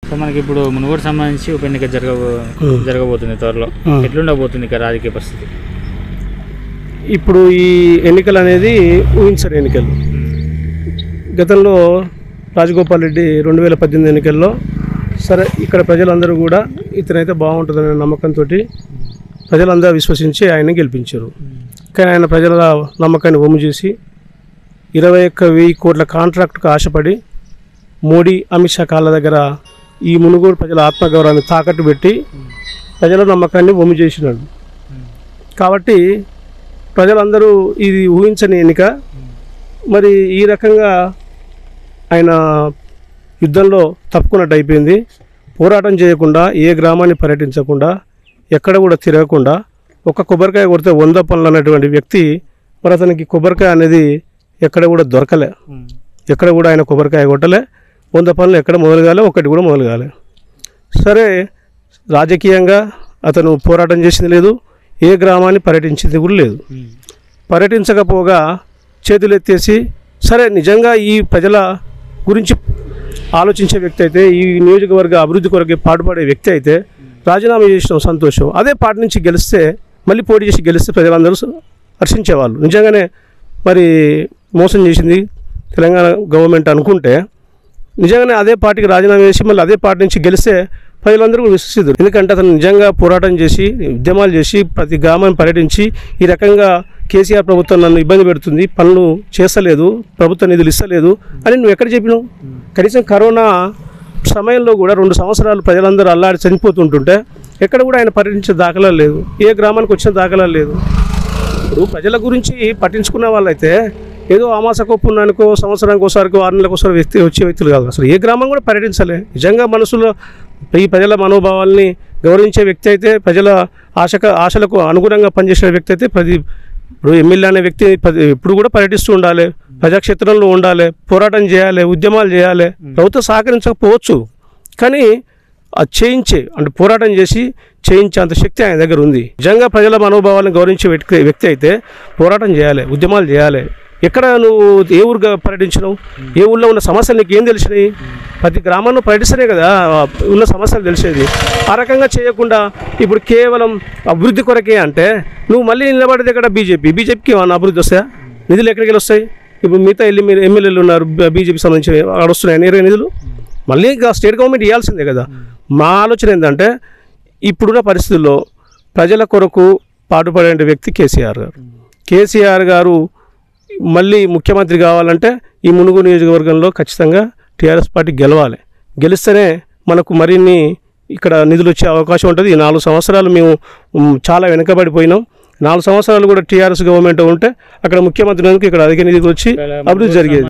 So మనకి ఇప్పుడు మునుగోడు సంబంధించి ఉప ఎన్నిక జరగ జరగబోతుంది త్వరలో Hmm. ఎట్లుండబోతుంది ఇక రాజకీయ పరిస్థితి ఇప్పుడు ఈ ఎన్నికలు అనేది ఊహించని ఎన్నికలు గతంలో రాజగోపాల్ రెడ్డి రెండు వేల పద్దెనిమిది ఎన్నికల్లో సరే ఇక్కడ ప్రజలందరూ కూడా ఇతనైతే బాగుంటుందనే నమ్మకంతో ప్రజలందరూ విశ్వసించి ఆయన గెలిపించారు కానీ ఆయన ప్రజల నమ్మకాన్ని ఒమ్ము చేసి ఇరవై ఒక్క వెయ్యి కోట్ల కాంట్రాక్ట్కు ఆశపడి మోడీ అమిత్ షా కాళ్ళ దగ్గర ఈ మునుగోడు ప్రజల ఆత్మగౌరవాన్ని తాకట్టు పెట్టి ప్రజల నమ్మకాన్ని ఒమ్ము చేసినాడు కాబట్టి ప్రజలందరూ ఇది ఊహించని ఎన్నిక మరి ఈ రకంగా ఆయన యుద్ధంలో తప్పుకున్నట్టు అయిపోయింది పోరాటం చేయకుండా ఏ గ్రామాన్ని పర్యటించకుండా ఎక్కడ కూడా తిరగకుండా ఒక కొబ్బరికాయ కొడితే వంద పనులు అన్నటువంటి వ్యక్తి మరి అతనికి కొబ్బరికాయ అనేది ఎక్కడ కూడా దొరకలే ఎక్కడ కూడా ఆయన కొబ్బరికాయ కొట్టలే వంద పనులు ఎక్కడ మొదలు కాలే ఒకటి కూడా మొదలు కాలే సరే రాజకీయంగా అతను పోరాటం చేసింది లేదు ఏ గ్రామాన్ని పర్యటించింది కూడా లేదు పర్యటించకపోగా చేతులెత్తేసి సరే నిజంగా ఈ ప్రజల గురించి ఆలోచించే వ్యక్తి అయితే ఈ నియోజకవర్గ అభివృద్ధి కొరకు పాటుపడే వ్యక్తి అయితే రాజీనామా చేసిన సంతోషం అదే పార్టీ నుంచి గెలిస్తే మళ్ళీ పోటీ చేసి గెలిస్తే ప్రజలందరూ హర్షించేవాళ్ళు నిజంగానే మరి మోసం చేసింది తెలంగాణ గవర్నమెంట్ అనుకుంటే నిజంగానే అదే పార్టీకి రాజీనామా చేసి మళ్ళీ అదే పార్టీ నుంచి గెలిస్తే ప్రజలందరూ కూడా విశ్వసిద్దరు ఎందుకంటే అతను నిజంగా పోరాటం చేసి ఉద్యమాలు చేసి ప్రతి గ్రామాన్ని పర్యటించి ఈ రకంగా కేసీఆర్ ప్రభుత్వం నన్ను ఇబ్బంది పెడుతుంది పనులు చేస్తలేదు ప్రభుత్వ నిధులు ఇస్తలేదు అని నువ్వు ఎక్కడ చెప్పినావు కనీసం కరోనా సమయంలో కూడా రెండు సంవత్సరాలు ప్రజలందరూ అల్లాడి చనిపోతుంటుంటే ఎక్కడ కూడా ఆయన పర్యటించే దాఖలా లేదు ఏ గ్రామానికి వచ్చిన దాఖలా లేదు ఇప్పుడు ప్రజల గురించి పట్టించుకున్న వాళ్ళైతే ఏదో అమాసకో పుణ్యానికో సంవత్సరానికి ఒకసారికో ఆరు నెలలకు ఒకసారి వ్యక్తి వచ్చే వ్యక్తులు కాదు అసలు ఏ గ్రామం కూడా పర్యటించలే నిజంగా మనసులో ఈ ప్రజల మనోభావాల్ని గౌరవించే వ్యక్తి అయితే ప్రజల ఆశక ఆశలకు అనుగుణంగా పనిచేసే వ్యక్తి అయితే ప్రతి ఇప్పుడు ఎమ్మెల్యే అనే వ్యక్తి ప్రతి ఇప్పుడు కూడా పర్యటిస్తూ ఉండాలి ప్రజాక్షేత్రంలో ఉండాలి పోరాటం చేయాలి ఉద్యమాలు చేయాలి ప్రభుత్వం సహకరించకపోవచ్చు కానీ అది చేయించే అంటే పోరాటం చేసి చేయించే అంత శక్తి ఆయన దగ్గర ఉంది నిజంగా ప్రజల మనోభావాలను గౌరవించే వ్యక్తి వ్యక్తి అయితే పోరాటం చేయాలి ఉద్యమాలు చేయాలి ఎక్కడ నువ్వు ఏ ఊరుగా పర్యటించినావు ఏ ఊళ్ళో ఉన్న సమస్యలు నీకు ఏం తెలిసినాయి ప్రతి గ్రామంలో పర్యటిస్తేనే కదా ఆ ఉన్న సమస్యలు తెలిసేది ఆ రకంగా చేయకుండా ఇప్పుడు కేవలం అభివృద్ధి కొరకే అంటే నువ్వు మళ్ళీ నిలబడేది ఇక్కడ బీజేపీ బీజేపీకి ఏమన్నా అభివృద్ధి వస్తాయా నిధులు ఎక్కడికి వెళ్ళి వస్తాయి ఇప్పుడు మిగతా వెళ్ళి మీరు ఎమ్మెల్యేలు ఉన్నారు బీజేపీ సంబంధించి అక్కడ వస్తున్నాయి నేరుగా నిధులు మళ్ళీ ఇంకా స్టేట్ గవర్నమెంట్ ఇవ్వాల్సిందే కదా మా ఆలోచన ఏంటంటే ఇప్పుడున్న పరిస్థితుల్లో ప్రజల కొరకు పాటుపడే వ్యక్తి కేసీఆర్ గారు కేసీఆర్ గారు మళ్ళీ ముఖ్యమంత్రి కావాలంటే ఈ మునుగు నియోజకవర్గంలో ఖచ్చితంగా టీఆర్ఎస్ పార్టీ గెలవాలి గెలిస్తేనే మనకు మరిన్ని ఇక్కడ నిధులు వచ్చే అవకాశం ఉంటుంది ఈ నాలుగు సంవత్సరాలు మేము ఉమ్, చాలా వెనుకబడిపోయినాం నాలుగు సంవత్సరాలు కూడా టీఆర్ఎస్ గవర్నమెంట్ ఉంటే అక్కడ ముఖ్యమంత్రి ఉన్నందుకు ఇక్కడ అధిక నిధులు వచ్చి అభివృద్ధి జరిగేది